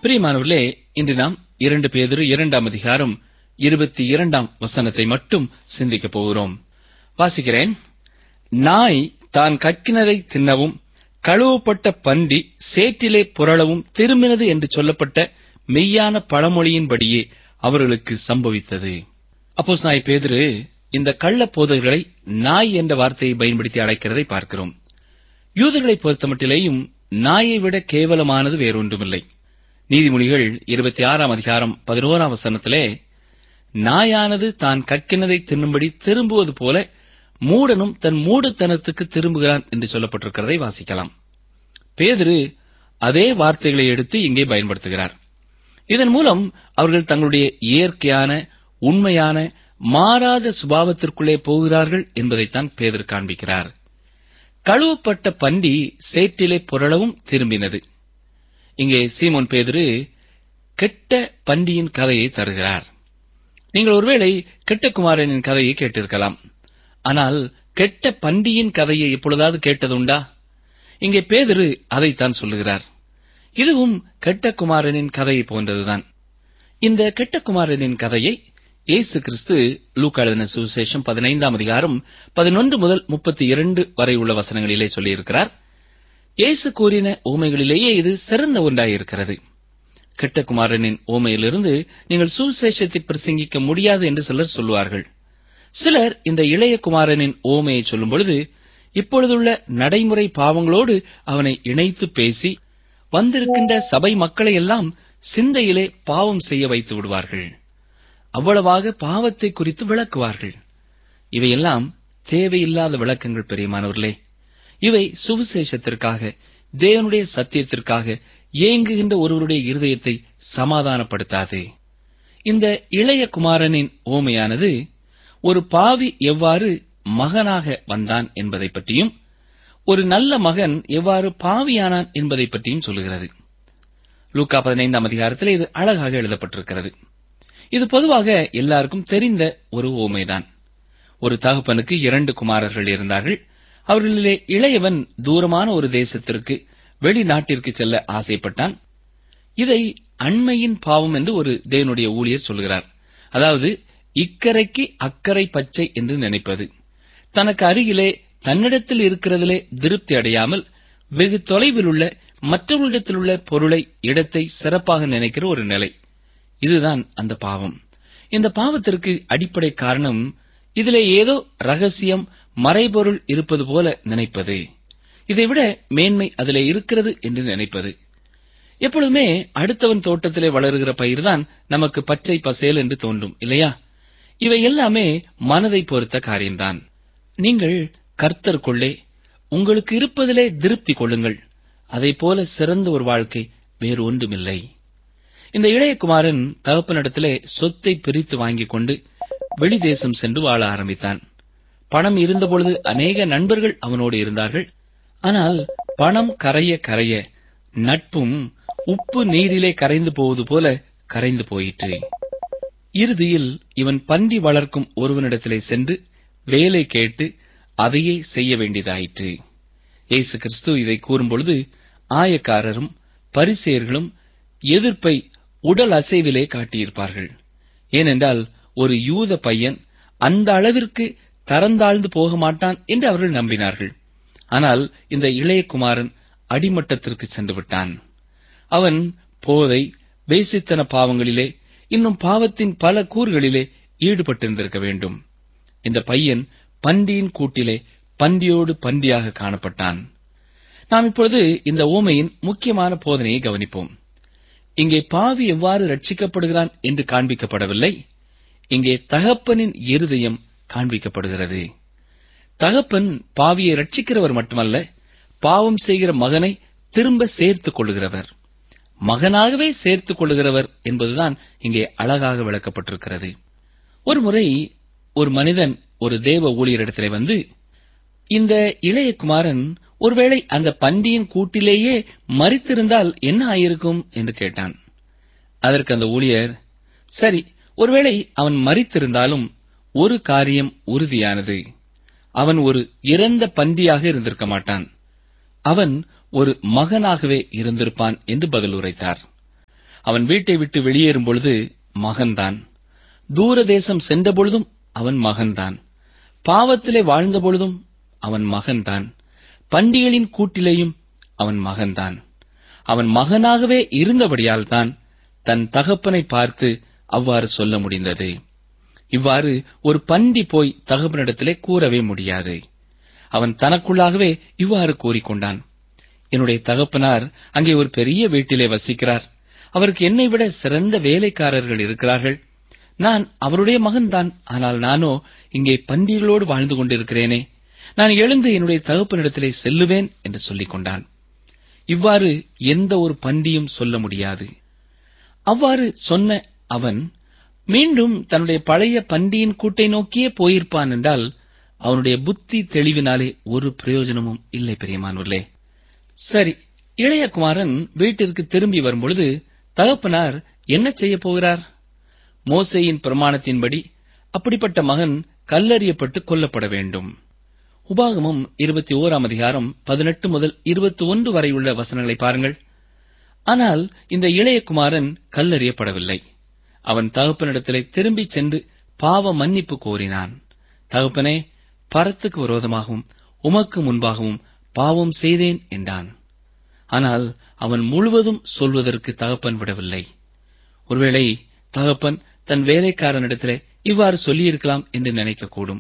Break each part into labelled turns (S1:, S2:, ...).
S1: பிரியமானவர்களே இன்று நாம் இரண்டு பேதிரு இரண்டாம் அதிகாரம் இருபத்தி இரண்டாம் வசனத்தை மட்டும் சிந்திக்கப் போகிறோம் வாசிக்கிறேன் நாய் தான் கக்கினதை தின்னவும் கழுவப்பட்ட பன்றி சேற்றிலே புரளவும் திரும்பினது என்று சொல்லப்பட்ட மெய்யான பழமொழியின்படியே அவர்களுக்கு சம்பவித்தது அப்போஸ் நாய் பேதிரு இந்த கள்ள போதகர்களை நாய் என்ற வார்த்தையை பயன்படுத்தி அழைக்கிறதை பார்க்கிறோம் யூதர்களை பொறுத்தமட்டிலேயும் நாயை விட கேவலமானது வேறொன்றுமில்லை நீதிமொழிகள் இருபத்தி ஆறாம் அதிகாரம் பதினோராம் வசனத்திலே நாயானது தான் கக்கினதை தின்னும்படி திரும்புவது போல மூடனும் தன் மூடத்தனத்துக்கு திரும்புகிறான் என்று சொல்லப்பட்டிருக்கிறதை வாசிக்கலாம் பேதிரு அதே வார்த்தைகளை எடுத்து இங்கே பயன்படுத்துகிறார் இதன் மூலம் அவர்கள் தங்களுடைய இயற்கையான உண்மையான மாறாத சுபாவத்திற்குள்ளே போகிறார்கள் என்பதைத்தான் பேதர் காண்பிக்கிறார் கழுவப்பட்ட பண்டி சேற்றிலே புரளவும் திரும்பினது இங்கே சீமோன் பேதுரு கெட்ட பண்டியின் கதையை தருகிறார் நீங்கள் ஒருவேளை கெட்ட குமாரனின் கதையை கேட்டிருக்கலாம் ஆனால் கெட்ட பண்டியின் கதையை எப்பொழுதாவது கேட்டதுண்டா இங்கே பேதிரு அதைத்தான் சொல்லுகிறார் இதுவும் கெட்ட குமாரனின் கதையை போன்றதுதான் இந்த கெட்ட குமாரனின் கதையை இயேசு கிறிஸ்து லூக்கா எழுதின சுவிசேஷம் பதினைந்தாம் அதிகாரம் பதினொன்று முதல் முப்பத்தி இரண்டு வரை உள்ள வசனங்களிலே சொல்லியிருக்கிறார் இயேசு கூறின ஊமைகளிலேயே இது சிறந்த ஒன்றாயிருக்கிறது கெட்ட குமாரனின் ஓமையிலிருந்து நீங்கள் சுவிசேஷத்தை பிரசங்கிக்க முடியாது என்று சிலர் சொல்லுவார்கள் சிலர் இந்த இளைய குமாரனின் ஓமையை சொல்லும் பொழுது இப்பொழுதுள்ள நடைமுறை பாவங்களோடு அவனை இணைத்து பேசி வந்திருக்கின்ற சபை மக்களை எல்லாம் சிந்தையிலே பாவம் செய்ய வைத்து விடுவார்கள் அவ்வளவாக பாவத்தை குறித்து விளக்குவார்கள் இவையெல்லாம் தேவையில்லாத விளக்கங்கள் பெரியமானவர்களே இவை சுவிசேஷத்திற்காக தேவனுடைய சத்தியத்திற்காக ஏங்குகின்ற ஒருவருடைய இருதயத்தை சமாதானப்படுத்தாது இந்த இளைய குமாரனின் ஓமையானது ஒரு பாவி எவ்வாறு மகனாக வந்தான் என்பதை பற்றியும் ஒரு நல்ல மகன் எவ்வாறு பாவியானான் என்பதை பற்றியும் சொல்லுகிறது லூக்கா பதினைந்தாம் அதிகாரத்தில் இது அழகாக எழுதப்பட்டிருக்கிறது இது பொதுவாக எல்லாருக்கும் தெரிந்த ஒரு ஓமைதான் ஒரு தகப்பனுக்கு இரண்டு குமாரர்கள் இருந்தார்கள் அவர்களிலே இளையவன் தூரமான ஒரு தேசத்திற்கு வெளிநாட்டிற்கு செல்ல ஆசைப்பட்டான் இதை அண்மையின் பாவம் என்று ஒரு தேவனுடைய ஊழியர் சொல்கிறார் அதாவது இக்கரைக்கு அக்கறை பச்சை என்று நினைப்பது தனக்கு அருகிலே தன்னிடத்தில் இருக்கிறதிலே திருப்தி அடையாமல் வெகு தொலைவில் உள்ள மற்றவர்களிடத்தில் உள்ள பொருளை இடத்தை சிறப்பாக நினைக்கிற ஒரு நிலை இதுதான் அந்த பாவம் இந்த பாவத்திற்கு அடிப்படை காரணம் இதிலே ஏதோ ரகசியம் மறைபொருள் இருப்பது போல நினைப்பது இதைவிட மேன்மை அதிலே இருக்கிறது என்று நினைப்பது எப்பொழுதுமே அடுத்தவன் தோட்டத்திலே வளருகிற பயிர்தான் நமக்கு பச்சை பசேல் என்று தோன்றும் இல்லையா இவை எல்லாமே மனதை பொறுத்த காரியம்தான் நீங்கள் கர்த்தருக்குள்ளே உங்களுக்கு இருப்பதிலே திருப்தி கொள்ளுங்கள் அதை போல சிறந்த ஒரு வாழ்க்கை வேறு ஒன்றுமில்லை இந்த இளையகுமாரன் தகப்பனிடத்திலே சொத்தை பிரித்து வாங்கிக் கொண்டு வெளிதேசம் சென்று வாழ ஆரம்பித்தான் பணம் இருந்தபொழுது அநேக நண்பர்கள் அவனோடு இருந்தார்கள் ஆனால் பணம் கரைய கரைய நட்பும் உப்பு நீரிலே கரைந்து போவது போல கரைந்து போயிற்று இறுதியில் இவன் பன்றி வளர்க்கும் ஒருவனிடத்திலே சென்று வேலை கேட்டு அதையே செய்ய வேண்டியதாயிற்று இயேசு கிறிஸ்து இதை கூறும்பொழுது ஆயக்காரரும் பரிசேயர்களும் எதிர்ப்பை உடல் அசைவிலே காட்டியிருப்பார்கள் ஏனென்றால் ஒரு யூத பையன் அந்த அளவிற்கு தரந்தாழ்ந்து போக மாட்டான் என்று அவர்கள் நம்பினார்கள் ஆனால் இந்த இளைய குமாரன் அடிமட்டத்திற்கு சென்று விட்டான் அவன் போதை வேசித்தன பாவங்களிலே இன்னும் பாவத்தின் பல கூறுகளிலே ஈடுபட்டிருந்திருக்க வேண்டும் இந்த பையன் பண்டியின் கூட்டிலே பண்டியோடு பண்டியாக காணப்பட்டான் நாம் இப்பொழுது இந்த ஓமையின் முக்கியமான போதனையை கவனிப்போம் இங்கே பாவி எவ்வாறு ரட்சிக்கப்படுகிறான் என்று காண்பிக்கப்படவில்லை இங்கே தகப்பனின் இருதயம் காண்பிக்கப்படுகிறது தகப்பன் பாவியை ரட்சிக்கிறவர் மட்டுமல்ல பாவம் செய்கிற மகனை திரும்ப சேர்த்துக் கொள்ளுகிறவர் மகனாகவே சேர்த்துக் கொள்ளுகிறவர் என்பதுதான் இங்கே அழகாக விளக்கப்பட்டிருக்கிறது ஒரு முறை ஒரு மனிதன் ஒரு தேவ ஊழியரிடத்திலே வந்து இந்த இளைய குமாரன் ஒருவேளை அந்த பண்டியின் கூட்டிலேயே மறித்திருந்தால் என்ன ஆயிருக்கும் என்று கேட்டான் அதற்கு அந்த ஊழியர் சரி ஒருவேளை அவன் மறித்திருந்தாலும் ஒரு காரியம் உறுதியானது அவன் ஒரு இறந்த பண்டியாக இருந்திருக்க மாட்டான் அவன் ஒரு மகனாகவே இருந்திருப்பான் என்று பதில் உரைத்தார் அவன் வீட்டை விட்டு வெளியேறும் பொழுது மகன்தான் தூர தேசம் சென்ற பொழுதும் அவன் மகன்தான் பாவத்திலே வாழ்ந்த பொழுதும் அவன் மகன்தான் பண்டிகளின் கூட்டிலேயும் அவன் மகன்தான் அவன் மகனாகவே இருந்தபடியால் தான் தன் தகப்பனை பார்த்து அவ்வாறு சொல்ல முடிந்தது இவ்வாறு ஒரு பண்டி போய் தகப்பனிடத்திலே கூறவே முடியாது அவன் தனக்குள்ளாகவே இவ்வாறு கூறிக்கொண்டான் என்னுடைய தகப்பனார் அங்கே ஒரு பெரிய வீட்டிலே வசிக்கிறார் அவருக்கு என்னை விட சிறந்த வேலைக்காரர்கள் இருக்கிறார்கள் நான் அவருடைய மகன்தான் ஆனால் நானோ இங்கே பண்டிகளோடு வாழ்ந்து கொண்டிருக்கிறேனே நான் எழுந்து என்னுடைய தகப்பனிடத்திலே செல்லுவேன் என்று சொல்லிக் கொண்டான் இவ்வாறு எந்த ஒரு பண்டியும் சொல்ல முடியாது அவ்வாறு சொன்ன அவன் மீண்டும் தன்னுடைய பழைய பண்டியின் கூட்டை நோக்கியே போயிருப்பான் என்றால் அவனுடைய புத்தி தெளிவினாலே ஒரு பிரயோஜனமும் இல்லை பெரியமானவர்களே சரி இளைய குமாரன் வீட்டிற்கு திரும்பி வரும்பொழுது தகப்பனார் என்ன செய்ய போகிறார் மோசேயின் பிரமாணத்தின்படி அப்படிப்பட்ட மகன் கல்லறியப்பட்டு கொல்லப்பட வேண்டும் உபாகமம் இருபத்தி ஓராம் அதிகாரம் பதினெட்டு முதல் இருபத்தி ஒன்று வரை உள்ள வசனங்களை பாருங்கள் ஆனால் இந்த இளைய குமாரன் கல்லறியப்படவில்லை அவன் தகப்பனிடத்திலே திரும்பிச் சென்று பாவ மன்னிப்பு கோரினான் தகப்பனே பரத்துக்கு விரோதமாகவும் உமக்கு முன்பாகவும் பாவம் செய்தேன் என்றான் ஆனால் அவன் முழுவதும் சொல்வதற்கு தகப்பன் விடவில்லை ஒருவேளை தகப்பன் தன் வேலைக்காரனிடத்திலே இவ்வாறு சொல்லியிருக்கலாம் என்று நினைக்கக்கூடும்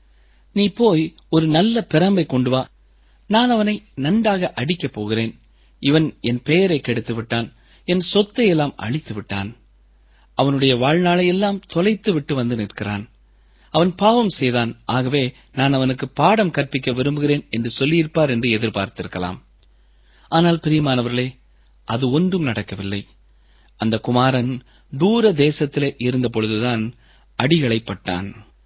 S1: நீ போய் ஒரு நல்ல பிரம்பை கொண்டு வா நான் அவனை நன்றாக அடிக்கப் போகிறேன் இவன் என் பெயரை கெடுத்து விட்டான் என் சொத்தை எல்லாம் அழித்து விட்டான் அவனுடைய வாழ்நாளை எல்லாம் தொலைத்து விட்டு வந்து நிற்கிறான் அவன் பாவம் செய்தான் ஆகவே நான் அவனுக்கு பாடம் கற்பிக்க விரும்புகிறேன் என்று சொல்லியிருப்பார் என்று எதிர்பார்த்திருக்கலாம் ஆனால் பிரியமானவர்களே அது ஒன்றும் நடக்கவில்லை அந்த குமாரன் தூர தேசத்திலே இருந்த பொழுதுதான் அடிகளைப்பட்டான்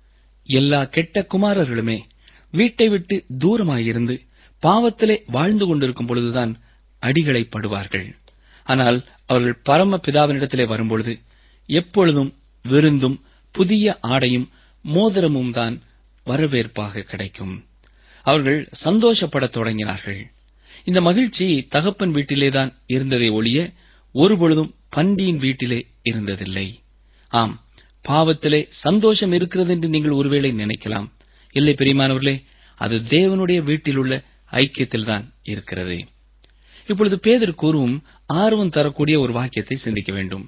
S1: எல்லா கெட்ட குமாரர்களுமே வீட்டை விட்டு தூரமாயிருந்து பாவத்திலே வாழ்ந்து கொண்டிருக்கும் பொழுதுதான் அடிகளைப்படுவார்கள் ஆனால் அவர்கள் பரம பிதாவினிடத்திலே வரும்பொழுது எப்பொழுதும் விருந்தும் புதிய ஆடையும் மோதிரமும் தான் வரவேற்பாக கிடைக்கும் அவர்கள் சந்தோஷப்படத் தொடங்கினார்கள் இந்த மகிழ்ச்சி தகப்பன் வீட்டிலேதான் இருந்ததை ஒழிய ஒருபொழுதும் பண்டியின் வீட்டிலே இருந்ததில்லை ஆம் பாவத்திலே சந்தோஷம் இருக்கிறது என்று நீங்கள் ஒருவேளை நினைக்கலாம் இல்லை பெரியமானவர்களே அது தேவனுடைய வீட்டில் உள்ள ஐக்கியத்தில்தான் இருக்கிறது இப்பொழுது பேதர் கூறும் ஆர்வம் தரக்கூடிய ஒரு வாக்கியத்தை சிந்திக்க வேண்டும்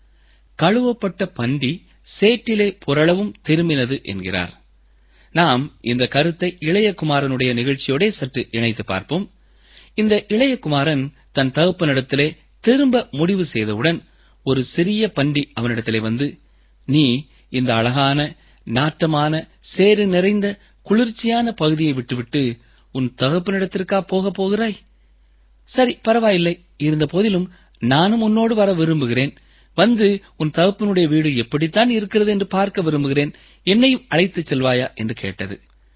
S1: கழுவப்பட்ட பன்றி சேற்றிலே புரளவும் திரும்பினது என்கிறார் நாம் இந்த கருத்தை இளையகுமாரனுடைய நிகழ்ச்சியோட சற்று இணைத்து பார்ப்போம் இந்த இளையகுமாரன் தன் தகப்பனிடத்திலே திரும்ப முடிவு செய்தவுடன் ஒரு சிறிய பன்றி அவனிடத்திலே வந்து நீ இந்த அழகான நாட்டமான சேறு நிறைந்த குளிர்ச்சியான பகுதியை விட்டுவிட்டு உன் தகப்பனிடத்திற்கா போகப் போகிறாய் சரி பரவாயில்லை இருந்த போதிலும் நானும் உன்னோடு வர விரும்புகிறேன் வந்து உன் தகப்பனுடைய வீடு எப்படித்தான் இருக்கிறது என்று பார்க்க விரும்புகிறேன் என்னையும் அழைத்துச் செல்வாயா என்று கேட்டது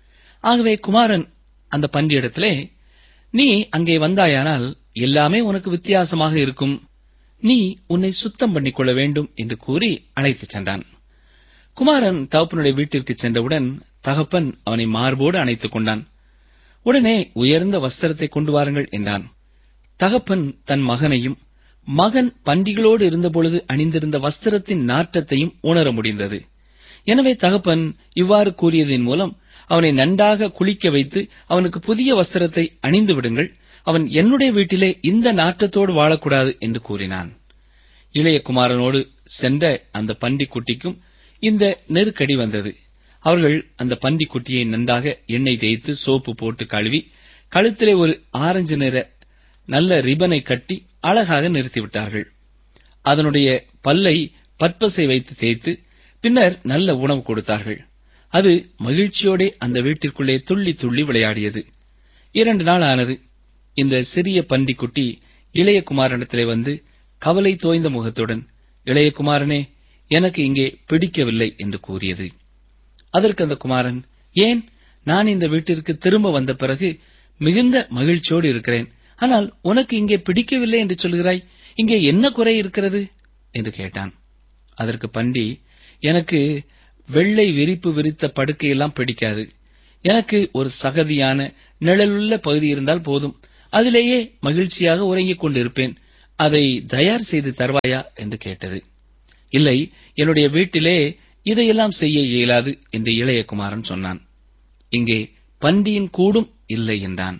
S1: ஆகவே குமாரன் அந்த பன்றியிடத்திலே நீ அங்கே வந்தாயானால் எல்லாமே உனக்கு வித்தியாசமாக இருக்கும் நீ உன்னை சுத்தம் பண்ணிக் கொள்ள வேண்டும் என்று கூறி அழைத்துச் சென்றான் குமாரன் தகப்பனுடைய வீட்டிற்கு சென்றவுடன் தகப்பன் அவனை மார்போடு அணைத்துக் கொண்டான் உடனே உயர்ந்த வஸ்திரத்தை கொண்டு வாருங்கள் என்றான் தகப்பன் தன் மகனையும் மகன் பண்டிகளோடு இருந்தபொழுது அணிந்திருந்த வஸ்திரத்தின் நாற்றத்தையும் உணர முடிந்தது எனவே தகப்பன் இவ்வாறு கூறியதன் மூலம் அவனை நன்றாக குளிக்க வைத்து அவனுக்கு புதிய வஸ்திரத்தை அணிந்து விடுங்கள் அவன் என்னுடைய வீட்டிலே இந்த நாற்றத்தோடு வாழக்கூடாது என்று கூறினான் இளைய குமாரனோடு சென்ற அந்த பண்டிக்குட்டிக்கும் இந்த நெருக்கடி வந்தது அவர்கள் அந்த பண்டிக்குட்டியை நன்றாக எண்ணெய் தேய்த்து சோப்பு போட்டு கழுவி கழுத்திலே ஒரு ஆரஞ்சு நிற நல்ல ரிபனை கட்டி அழகாக நிறுத்திவிட்டார்கள் அதனுடைய பல்லை பற்பசை வைத்து தேய்த்து பின்னர் நல்ல உணவு கொடுத்தார்கள் அது மகிழ்ச்சியோடே அந்த வீட்டிற்குள்ளே துள்ளி துள்ளி விளையாடியது இரண்டு நாள் ஆனது இந்த சிறிய பண்டிக்குட்டி இளையகுமாரனிடத்திலே வந்து கவலை தோய்ந்த முகத்துடன் இளையகுமாரனே எனக்கு இங்கே பிடிக்கவில்லை என்று கூறியது அதற்கு அந்த குமாரன் ஏன் நான் இந்த வீட்டிற்கு திரும்ப வந்த பிறகு மிகுந்த மகிழ்ச்சியோடு இருக்கிறேன் ஆனால் உனக்கு இங்கே பிடிக்கவில்லை என்று சொல்கிறாய் இங்கே என்ன குறை இருக்கிறது என்று கேட்டான் அதற்கு பண்டி எனக்கு வெள்ளை விரிப்பு விரித்த படுக்கையெல்லாம் பிடிக்காது எனக்கு ஒரு சகதியான நிழலுள்ள பகுதி இருந்தால் போதும் அதிலேயே மகிழ்ச்சியாக உறங்கிக் கொண்டிருப்பேன் அதை தயார் செய்து தருவாயா என்று கேட்டது இல்லை என்னுடைய வீட்டிலே இதையெல்லாம் செய்ய இயலாது என்று இளைய குமாரன் சொன்னான் இங்கே பன்றியின் கூடும் இல்லை என்றான்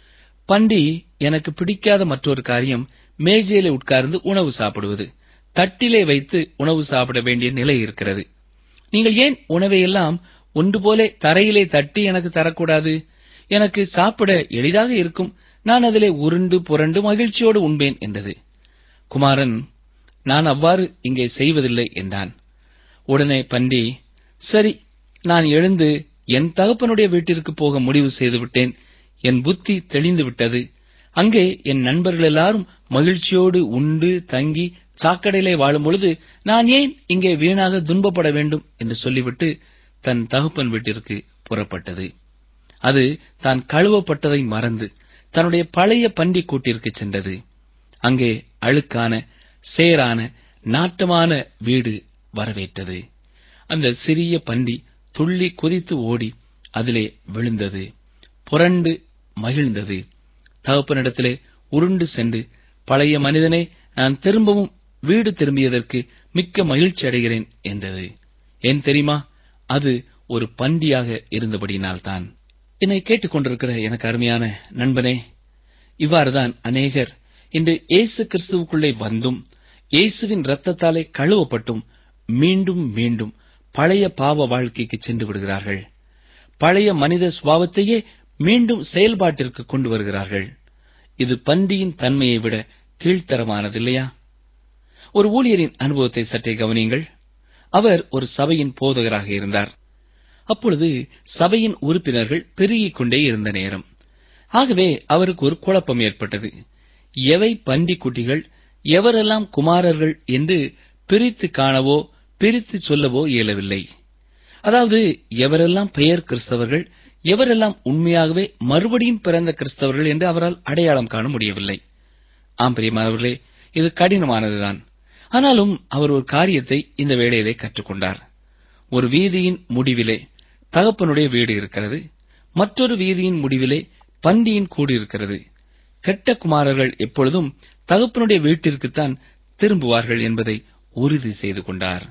S1: பன்றி எனக்கு பிடிக்காத மற்றொரு காரியம் மேஜையிலே உட்கார்ந்து உணவு சாப்பிடுவது தட்டிலே வைத்து உணவு சாப்பிட வேண்டிய நிலை இருக்கிறது நீங்கள் ஏன் உணவை எல்லாம் ஒன்று போலே தரையிலே தட்டி எனக்கு தரக்கூடாது எனக்கு சாப்பிட எளிதாக இருக்கும் நான் அதிலே உருண்டு புரண்டு மகிழ்ச்சியோடு உண்பேன் என்றது குமாரன் நான் அவ்வாறு இங்கே செய்வதில்லை என்றான் உடனே பன்றி சரி நான் எழுந்து என் தகப்பனுடைய வீட்டிற்கு போக முடிவு செய்துவிட்டேன் என் புத்தி தெளிந்து விட்டது அங்கே என் நண்பர்கள் எல்லாரும் மகிழ்ச்சியோடு உண்டு தங்கி சாக்கடையிலே வாழும் பொழுது நான் ஏன் இங்கே வீணாக துன்பப்பட வேண்டும் என்று சொல்லிவிட்டு தன் தகப்பன் வீட்டிற்கு புறப்பட்டது அது தான் கழுவப்பட்டதை மறந்து தன்னுடைய பழைய பன்றி கூட்டிற்கு சென்றது அங்கே அழுக்கான சேரான நாட்டமான வீடு வரவேற்றது அந்த சிறிய பன்றி துள்ளி குதித்து ஓடி அதிலே விழுந்தது புரண்டு மகிழ்ந்தது தகப்பனிடத்திலே உருண்டு சென்று பழைய மனிதனே நான் திரும்பவும் வீடு திரும்பியதற்கு மிக்க மகிழ்ச்சி அடைகிறேன் என்றது ஏன் தெரியுமா அது ஒரு பண்டியாக இருந்தபடியினால்தான் என்னை கேட்டுக்கொண்டிருக்கிற எனக்கு அருமையான நண்பனே இவ்வாறுதான் அநேகர் இன்று இயேசு கிறிஸ்துவுக்குள்ளே வந்தும் இயேசுவின் இரத்தத்தாலே கழுவப்பட்டும் மீண்டும் மீண்டும் பழைய பாவ வாழ்க்கைக்கு சென்று விடுகிறார்கள் பழைய மனித சுபாவத்தையே மீண்டும் செயல்பாட்டிற்கு கொண்டு வருகிறார்கள் இது பன்றியின் தன்மையை விட கீழ்த்தரமானது இல்லையா ஒரு ஊழியரின் அனுபவத்தை சற்றே கவனியுங்கள் அவர் ஒரு சபையின் போதகராக இருந்தார் அப்பொழுது சபையின் உறுப்பினர்கள் பெருகிக் கொண்டே இருந்த நேரம் ஆகவே அவருக்கு ஒரு குழப்பம் ஏற்பட்டது எவை பன்றி குட்டிகள் எவரெல்லாம் குமாரர்கள் என்று பிரித்து காணவோ பிரித்து சொல்லவோ இயலவில்லை அதாவது எவரெல்லாம் பெயர் கிறிஸ்தவர்கள் எவரெல்லாம் உண்மையாகவே மறுபடியும் பிறந்த கிறிஸ்தவர்கள் என்று அவரால் அடையாளம் காண முடியவில்லை ஆம் பிரியமானவர்களே இது கடினமானதுதான் ஆனாலும் அவர் ஒரு காரியத்தை இந்த வேளையிலே கற்றுக்கொண்டார் ஒரு வீதியின் முடிவிலே தகப்பனுடைய வீடு இருக்கிறது மற்றொரு வீதியின் முடிவிலே பண்டியின் கூடு இருக்கிறது கெட்ட குமாரர்கள் எப்பொழுதும் தகப்பனுடைய வீட்டிற்குத்தான் திரும்புவார்கள் என்பதை உறுதி செய்து கொண்டார்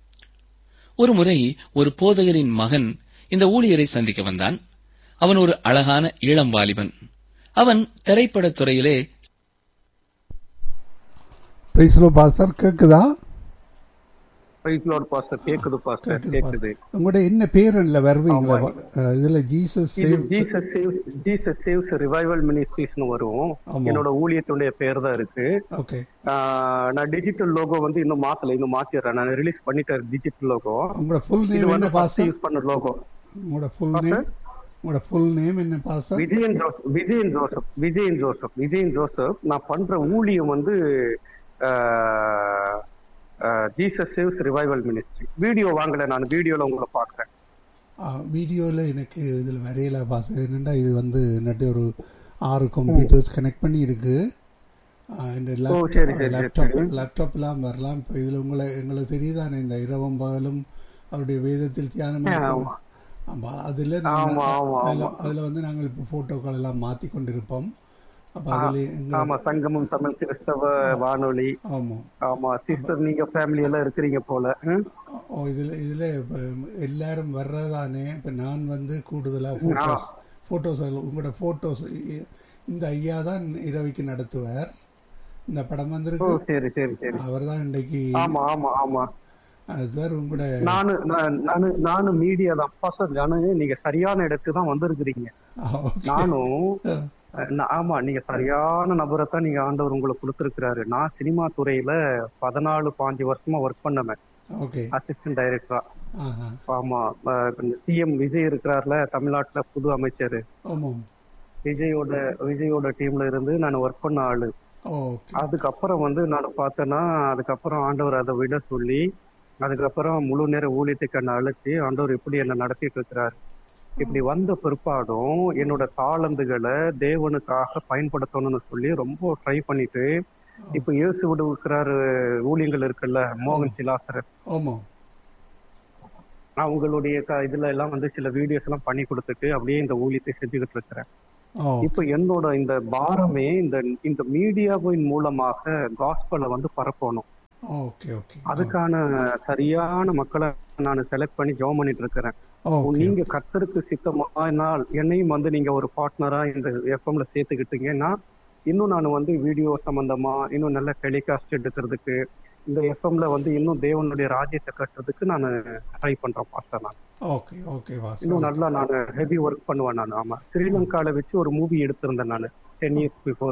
S1: ஒருமுறை ஒரு போதகரின் மகன் இந்த ஊழியரை சந்திக்க வந்தான் அவன் ஒரு அழகான இளம் வாலிபன் அவன் திரைப்படத் துறையிலே
S2: பிரைஸ்லோ பாஸ்டர் கேக்குதா
S3: பிரைஸ் லார்ட் பாஸ்டர் கேக்குது பாஸ்டர் கேக்குது
S2: உங்களோட என்ன பேர் இல்ல வருவீங்களா அஹ், இதுல ஜீசஸ்
S3: இது
S2: save
S3: Jesus saves Jesus saves revival மினிஸ்ட்ரிஸ்னு வரும்
S2: ஆமா.
S3: என்னோட ஊழியத்துடைய பேர் தான் இருக்கு
S2: ஓகே
S3: ஆஹ் நான் டிஜிட்டல் லோகோ வந்து இன்னும் மாத்தல இன்னும் மாத்திடுறேன் நான் ரிலீஸ் பண்ணிட்டேன் டிஜிட்டல் லோகோ
S2: உங்களோட ஃபுல்
S3: இது
S2: நேம்
S3: வந்து
S2: என்ன
S3: ஃபர்ஸ்ட்
S2: பாஸ்டர்
S3: யூஸ் பண்ண லோகோ
S2: உங்களோட ஃபுல் நேம் உங்களோட ஃபுல் நேம் என்ன pastor
S3: Vijayan Joseph Vijayan Joseph Vijayan Joseph Vijayan Joseph நான் பண்ற ஊழியம் வந்து Jesus saves revival ministry video வாங்கல நான் வீடியோல உங்களை பாக்குறேன்
S2: வீடியோவில் எனக்கு இதில் வரையல பாஸ்டர் என்னென்னா இது வந்து நட்டு ஒரு ஆறு கம்ப்யூட்டர்ஸ் கனெக்ட் பண்ணி இருக்கு ஆஹ் இந்த
S3: ஓ, சரி, சரி,
S2: லேப்டாப்
S3: சரி.
S2: லேப்டாப்லாம் வரலாம் இப்போ இதில் உங்களை எங்களுக்கு தெரியுதானே இந்த இரவும் பகலும் அவருடைய வேதத்தில் தியானமாக
S3: ஆமா.
S2: ஆமா அதில்
S3: ஆமா, ஆமா,
S2: அதில் அதில் வந்து நாங்கள் இப்போ ஃபோட்டோக்கள் எல்லாம் மாற்றி கொண்டிருப்போம் அப்போ அதில் எங்கள்
S3: ஆமா சங்கமம் தமிழ் கிறிஸ்தவ வானொலி
S2: ஆமாம்
S3: ஆமா சிஸ்டர் நீங்க ஃபேமிலி எல்லாம் இருக்கிறீங்க போல ம்?
S2: ஓ இதில் இதில் இப்போ எல்லாரும் வர்றதானே இப்போ நான் வந்து கூடுதலாக ஃபோட்டோஸ் ஃபோட்டோஸ் உங்களோட ஃபோட்டோஸ் இந்த ஐயா தான் இரவைக்கு நடத்துவார் இந்த படம்
S3: ஓ
S2: வந்திருக்கு
S3: சரி சரி சரி
S2: அவர் தான் இன்றைக்கு
S3: ஆமா ஆமா ஆமா
S2: சார் உங்களோட
S3: நானு நான்- நானு நானு மீடியா தான் பாஸ்டர் நானு நீங்க சரியான இடத்துக்கு தான் வந்திருக்கிறீங்க
S2: ஓகே
S3: நானும் அஹ், நான்- ஆமா நீங்க சரியான நபரை தான் நீங்க ஆண்டவர் உங்களுக்கு கொடுத்துருக்கிறாரு நான் சினிமா துறையில பதினாலு பாஞ்சு வருஷமா ஒர்க் பண்ணவன்
S2: ஓகே
S3: அசிஸ்டன்ட் டைரக்டரா
S2: ஆஹா
S3: ஆமா சிஎம் விஜய் இருக்கிறார்ல தமிழ்நாட்டுல புது அமைச்சர்
S2: ஆமாம்
S3: விஜயோட விஜயோட டீம்ல இருந்து நான் ஒர்க் பண்ண ஆளு
S2: ஓகே
S3: அதுக்கப்புறம் வந்து நான் பார்த்தேன்னா அதுக்கப்புறம் ஆண்டவர் அதை விட சொல்லி அதுக்கப்புறம் முழு நேர ஊழியத்துக்கு என்னை அழைச்சி ஆண்டவர் இப்படி என்னை நடத்திட்டு இருக்கிறார் இப்படி வந்த பிற்பாடும் என்னோட தாளந்துகளை தேவனுக்காக பயன்படுத்தணும்னு சொல்லி ரொம்ப ட்ரை பண்ணிட்டு இப்ப இயேசு விடுக்கிறாரு ஊழியங்கள் இருக்குல்ல மோகன் சிலாசர்
S2: ஆமாம்
S3: அவங்களுடைய க- இதுல எல்லாம் வந்து சில வீடியோஸ் எல்லாம் பண்ணி கொடுத்துட்டு அப்படியே இந்த ஊழியத்தை செஞ்சுக்கிட்டு இருக்கிறேன்
S2: ஓ
S3: இப்ப என்னோட இந்த பாரமே இந்த இந்த மீடியாவின் மூலமாக காஸ்பலை வந்து பரப்பணும்
S2: ஓகே ஓகே
S3: அதுக்கான சரியான மக்களை நான் செலக்ட் பண்ணி ஜாயின் பண்ணிட்டு இருக்கிறேன்
S2: ஓகே
S3: நீங்க கத்தருக்கு சித்தமானால் என்னையும் வந்து நீங்க ஒரு பார்ட்னரா இந்த எஃப்எம்ல சேர்த்துக்கிட்டீங்கன்னா இன்னும் நான் வந்து வீடியோ சம்பந்தமா இன்னும் நல்ல டெலிகாஸ்ட் எடுக்கிறதுக்கு இந்த எஃப்எம்ல வந்து இன்னும் தேவனுடைய ராஜ்யத்தை கட்டுறதுக்கு நான் ட்ரை பண்றேன் பாஸ்டர் நான்
S2: ஓகே ஓகே பாஸ்
S3: இன்னும் நல்லா நான் ஹெவி ஒர்க் பண்ணுவேன் நான் ஆமா ஸ்ரீலங்கால வச்சு ஒரு மூவி எடுத்திருந்தேன் நான் ten years before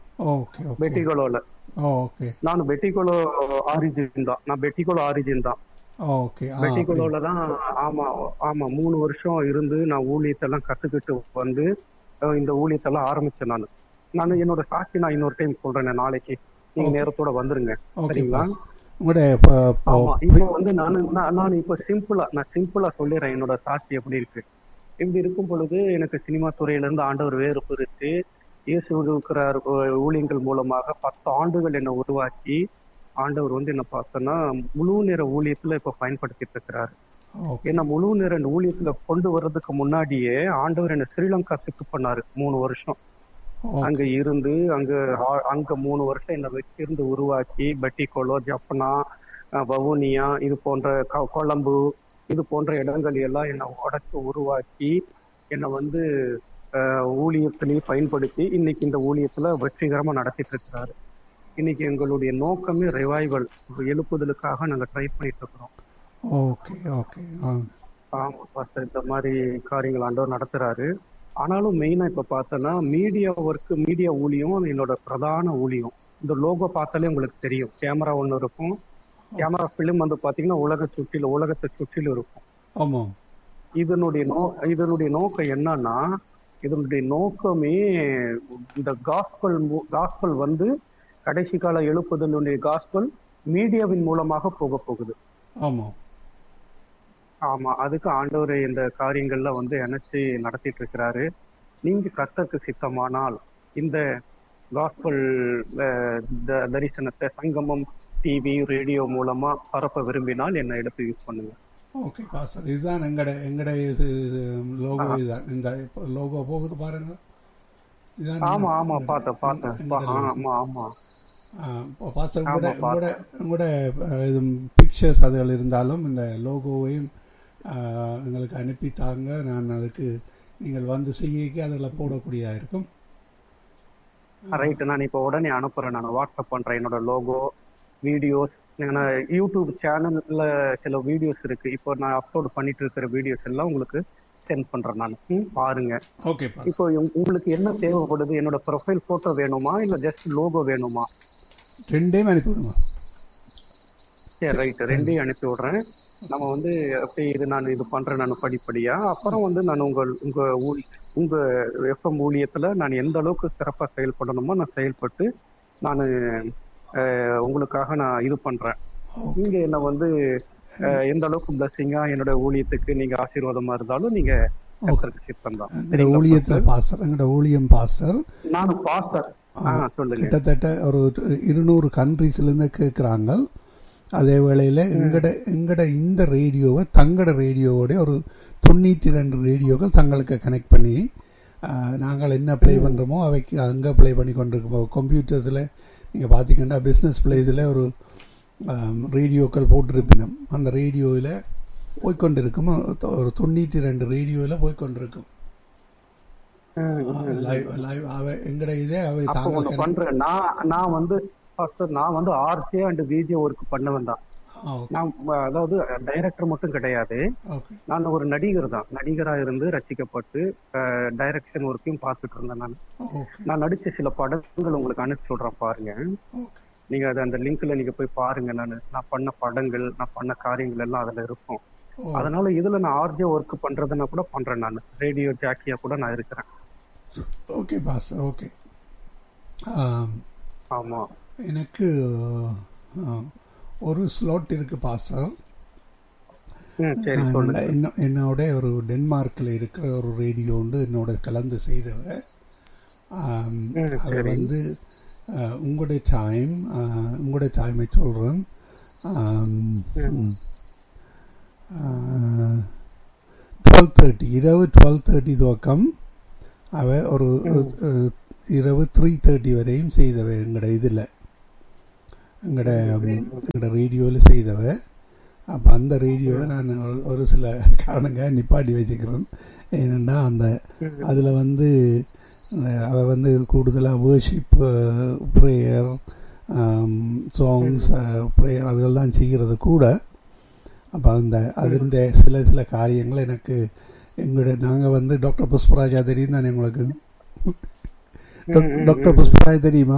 S2: okay okay
S3: பெட்டிகோலோல
S2: ஓகே
S3: நான் பெட்டிகோலோ ஆரிஜின் தான் நான் பெட்டிகோலோ ஆரிஜின் தான்
S2: ஓகே ஆ
S3: பெட்டிகோலோல தான் ஆமா ஆமா மூணு வருஷம் இருந்து நான் ஊழியத்தெல்லாம் கத்துக்கிட்டு வந்து அஹ், இந்த ஊழியத்தெல்லாம் ஆரம்பிச்சேன் நான் நான் என்னோட சாட்சி நான் இன்னொரு டைம் சொல்றேன் நாளைக்கு நீங்க நேரத்தோட வந்துருங்க
S2: ஓகே
S3: சரிங்களா
S2: பாஸ் உங்களுடைய இப்போ இப்போ
S3: ஆமா இப்போ வந்து நான் நான் நான் இப்போ சிம்பிளா நான் சிம்பிளா சொல்லிடுறேன் என்னோட சாட்சி எப்படி இருக்கு இப்படி இருக்கும் பொழுது எனக்கு சினிமா துறையில இருந்து ஆண்டவர் வேறு பிரித்து இயேசு இருக்கிறார் ஊழியங்கள் மூலமாக பத்து ஆண்டுகள் என்னை உருவாக்கி ஆண்டவர் வந்து என்ன பார்த்தோன்னா முழு நேர ஊழியத்துல இப்ப பயன்படுத்திட்டு இருக்கிறாரு
S2: ஓகே
S3: என்ன முழு நேர ஊழியத்துல கொண்டு வர்றதுக்கு முன்னாடியே ஆண்டவர் என்ன ஸ்ரீலங்கா சிக்கு பண்ணாரு மூணு வருஷம்
S2: ஓகே
S3: அங்க இருந்து அங்க ஆ- அங்க மூணு வருஷம் என்னை வச்சிருந்து உருவாக்கி பெட்டிகோலோ ஜப்னா அஹ், வவுனியா இது போன்ற க- கொழம்பு இது போன்ற இடங்கள் எல்லாம் என்னை உடச்சு உருவாக்கி என்னை வந்து அஹ், ஊழியத்திலேயே பயன்படுத்தி இன்னைக்கு இந்த ஊழியத்துல வெற்றிகரமா நடத்திட்டு இருக்கிறாரு இன்னைக்கு எங்களுடைய நோக்கமே ரிவைவல் எழுப்புதலுக்காக நாங்க ட்ரை பண்ணிட்டு இருக்கிறோம்
S2: ஓகே ஓகே ஆ
S3: ஆமா பாஸ்டர் இந்த மாதிரி காரியங்கள் ஆண்டவர் நடத்துறாரு ஆனாலும் மெயினா இப்ப பார்த்தோன்னா மீடியா ஒர்க் மீடியா ஊழியம் என்னோட பிரதான ஊழியம் இந்த லோகோ பார்த்தாலே உங்களுக்கு தெரியும் கேமரா ஒண்ணு இருக்கும் கேமரா பிலிம் வந்து பாத்தீங்கன்னா உலக சுற்றில உலகத்தை சுற்றிலும் இருக்கும்
S2: ஆமாம்
S3: இதனுடைய நோ இதனுடைய நோக்கம் என்னன்னா இதனுடைய நோக்கமே இந்த காஸ்பல் காஸ்பல் வந்து கடைசி கால எழுப்புதலுடைய காஸ்பல் மீடியாவின் மூலமாக போக போகுது
S2: ஆமாம்
S3: ஆமா அதுக்கு ஆண்டவர் இந்த காரியங்கள்ல வந்து இணைச்சு நடத்திட்டு இருக்கிறாரு நீங்க கர்த்தருக்கு சித்தமானால் இந்த காஸ்பல் தரிசனத்தை சங்கமம் டிவி ரேடியோ மூலமா பரப்ப விரும்பினால் என்னை எடுத்து யூஸ் பண்ணுங்க
S2: ஓகே பாஸ்டர் இதுதான் எங்கட எங்கட லோகோ இதுதான் இந்த இப்போ லோகோ போகுது பாருங்க இதுதான்
S3: ஆமா
S2: எங்க-
S3: ஆமா
S2: எங்கட-
S3: பார்த்தேன் பார்த்தேன்
S2: எங்கட
S3: பா-
S2: logo.
S3: ஆமா ஆமா
S2: ஆ, இப்போ பாஸ்டர்
S3: ஆமா,
S2: உங்களோட உங்களோட
S3: பார்த்தேன்.
S2: உங்களோட அஹ், இது பிக்சர்ஸ் அதுகள் இருந்தாலும் இந்த லோகோவையும் அஹ், எங்களுக்கு அனுப்பி தாங்க நான் அதுக்கு நீங்கள் வந்து செய்யக்கு அதில் போடக்கூடியதாக இருக்கும்
S3: ரைட் நான் இப்போ உடனே அனுப்புறேன் நான் வாட்ஸ்அப் பண்றேன் என்னோட லோகோ வீடியோஸ் யூடியூப் சேனல்ல சில வீடியோஸ் இருக்கு இப்போ நான் அப்லோட் பண்ணிட்டு இருக்கிற வீடியோஸ் எல்லாம் உங்களுக்கு சென்ட் பண்றேன் நான் ம், பாருங்க
S2: ஓகே பாஸ்
S3: இப்போ உங்க- உங்களுக்கு என்ன தேவைப்படுது என்னோட ப்ரொஃபைல் போட்டோ வேணுமா இல்ல ஜஸ்ட் லோகோ வேணுமா
S2: ரெண்டையும் அனுப்பி விடுங்க
S3: சரி ரைட் ரெண்டையும் அனுப்பி விடுறேன் நம்ம வந்து அப்படி இது நான் இது பண்றேன் நான் படிப்படியா அப்புறம் வந்து நான் உங்கள் உங்க ஊழி உங்க எஃப்எம் ஊழியத்துல நான் எந்த அளவுக்கு சிறப்பா செயல்படணுமோ நான் செயல்பட்டு நான் உங்களுக்காக நான் இது பண்றேன் நீங்க என்ன வந்து அஹ், எந்த அளவுக்கு பிளஸிங்கா என்னோட ஊழியத்துக்கு நீங்க ஆசீர்வாதமா இருந்தாலும் நீங்க கர்த்தருக்கு சித்தம் தான்
S2: எங்களோட ஊழியத்தில் பாஸ்டர் எங்களோட ஊழியம் பாஸ்டர்
S3: நானும் பாஸ்டர் ஆ சொல்லுங்க
S2: கிட்டத்தட்ட ஒரு இருநூறு கண்ட்ரீஸ்லேருந்து கேட்குறாங்க அதே வேளையில் எங்கட எங்கட இந்த ரேடியோவை தங்கட ரேடியோவோட ஒரு தொண்ணூற்றி ரெண்டு ரேடியோக்கள் தங்களுக்கு கனெக்ட் பண்ணி ஆஹ், நாங்கள் என்ன ப்ளே பண்ணுறோமோ அவைக்கு அங்கே ப்ளே பண்ணி கொண்டிருக்கோம் கம்ப்யூட்டர்ஸில் நீங்கள் பார்த்தீங்கன்னா பிஸ்னஸ் பிளேஸில் ஒரு ஆம், ரேடியோக்கள் போட்டிருப்பினோம் அந்த ரேடியோவில் போய்க்கொண்டிருக்கும் ஒரு தொண்ணூற்றி ரெண்டு ரேடியோவில் போய்க்கொண்டிருக்கும் லைவ் லைவ் அவை எங்கட இதே அவை
S3: அப்போ
S2: தாங்கள்
S3: ஒண்ணு
S2: connect-
S3: பண்றேன் நான் நான் வந்து பாஸ்டர் நான் வந்து ஆர்ஜே அண்ட் விஜே ஒர்க் பண்ணவன் தான்
S2: ஆ ஓகே
S3: நான் அஹ், அதாவது டைரக்டர் மட்டும் கிடையாது
S2: ஓகே
S3: நான் ஒரு நடிகர் தான் நடிகரா இருந்து ரசிக்கப்பட்டு டைரக்ஷன் ஒர்க்கையும் பார்த்துட்டு இருந்தேன் நான்
S2: ஓகே
S3: நான் நடிச்ச சில படங்கள் உங்களுக்கு அனுப்பிச்சு விடுறேன் பாருங்க
S2: ஓகே
S3: நீங்க அது அந்த லிங்க்ல நீங்க போய் பாருங்க நான் நான் பண்ண படங்கள் நான் பண்ண காரியங்கள் எல்லாம் அதுல இருக்கும்
S2: ஓ
S3: அதனால இதுல நான் ஆர்ஜே ஒர்க் பண்றதுன்னா கூட பண்றேன் நான் ரேடியோ ஜாக்கியா கூட நான் இருக்கிறேன்
S2: ஓகே பாஸ் ஓகே ஆம்,
S3: ஆமா
S2: எனக்கு ஆ, ஒரு ஸ்லாட் இருக்கு பாஸ்டர்
S3: ம் சரி
S2: நான்
S3: சொல்லுங்க
S2: என்ன- என்னோட ஒரு டென்மார்க்கில் இருக்கிற ஒரு ரேடியோ உண்டு என்னோட கலந்து செய்தவ ஆம்,
S3: ம்,
S2: அது
S3: சரி.
S2: வந்து ஆ, உங்களுடைய டைம் உங்களுடைய டைமை சொல்கிறேன் டுவெல் தேர்ட்டி இரவு டுவெல் தேர்ட்டி துவக்கம் அவ ஒரு அஹ், இரவு த்ரீ தேர்ட்டி வரையும் செய்தவ எங்கட இதில் எங்கட எங்கட ரேடியோவில் செய்தவ அப்போ அந்த ரேடியோவை நான் ஒரு- ஒரு சில காரணங்க நிப்பாட்டி வச்சுக்கிறேன் ஏன்னா அந்த அதில் வந்து அஹ், அவ வந்து கூடுதலாக வேர்ஷிப் ப்ரேயர் சாங்ஸ் ப்ரேயர் அதுகள் தான் செய்கிறது கூட அப்போ அந்த அதிண்ட சில சில காரியங்கள் எனக்கு எங்களுடைய நாங்கள் வந்து டாக்டர் புஷ்பராஜா தெரியும் தானே உங்களுக்கு டாக்- டாக்டர் புஷ்பராஜ் தெரியுமா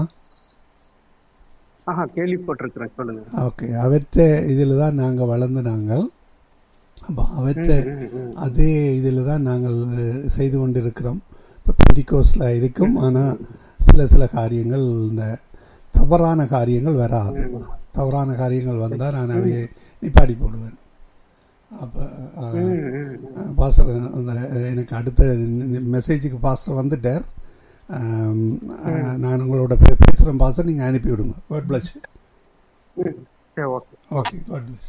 S3: ஆஹா கேள்விப்பட்டிருக்கிறேன் சொல்லுங்க
S2: ஓகே அவற்ற இதில் தான் நாங்கள் வளர்ந்து நாங்கள் அப்போ அவற்ற
S3: ம், ம்.
S2: அதே இதில் தான் நாங்கள் செய்து கொண்டிருக்கிறோம் இப்போ பெண்டிகோஸில் இருக்கும் ஆனால் சில சில காரியங்கள் இந்த தவறான காரியங்கள் வராது தவறான காரியங்கள் வந்தால் நான் அவையை நிப்பாடி போடுவேன் அப்போ
S3: ம், ம்.
S2: பாஸ்டர் அந்த எனக்கு அடுத்த மெசேஜுக்கு பாஸ்டர் வந்துட்டார் ஆம், அஹ், நான் உங்களோட பே- பேசுகிறேன் பாஸ்டர் நீங்கள் அனுப்பி விடுங்க காட் பிளஸ்
S3: ம். சரி okay
S2: okay God bless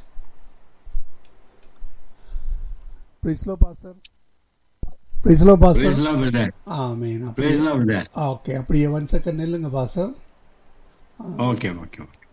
S2: praise lord pastor praise lord
S4: Praise
S2: pastor
S4: the Lord, brother.
S2: ஆமீன்
S4: Praise the Lord, brother.
S2: Okay அப்படியே ஒன் செகண்ட் நில்லுங்க பாஸ்டர்
S4: Okay, okay, okay.